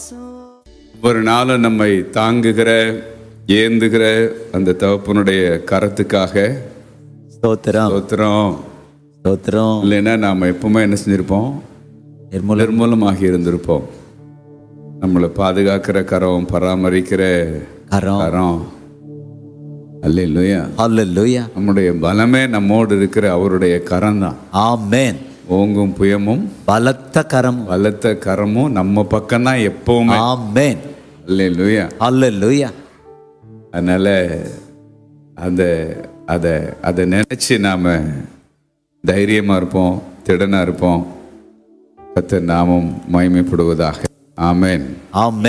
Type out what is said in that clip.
ஒவ்வொரு நாளும் நம்மை தாங்குகிற ஏந்துகிற அந்த தகப்பனுடைய கரத்துக்காக ஸ்தோத்திரம் ஸ்தோத்திரம் ஸ்தோத்திரம் இல்லைன்னா நாம் எப்பவுமே என்ன செஞ்சிருப்போம் நிர்மூல நிர்மூலமாகி இருந்திருப்போம் நம்மளை பாதுகாக்கிற கரம் பராமரிக்கிற கரம் கரம் அல்லையா ஹalleluya நம்முடைய பலமே நம்மோடு இருக்கிற அவருடைய கரம் தான் ஆமென் ஓங்கும் புயமும் பலத்த கரம் பலத்த கரமும் நம்ம பக்கம் தான் எப்பவுமே ஆமென் அல்லையா ஹalleluya அதனால அந்த அதை அதை நினைச்சு நாம தைரியமா இருப்போம் திடனா இருப்போம் கத்த நாமம் மகிமைப்படுவதாக ஆமென் ஆமென்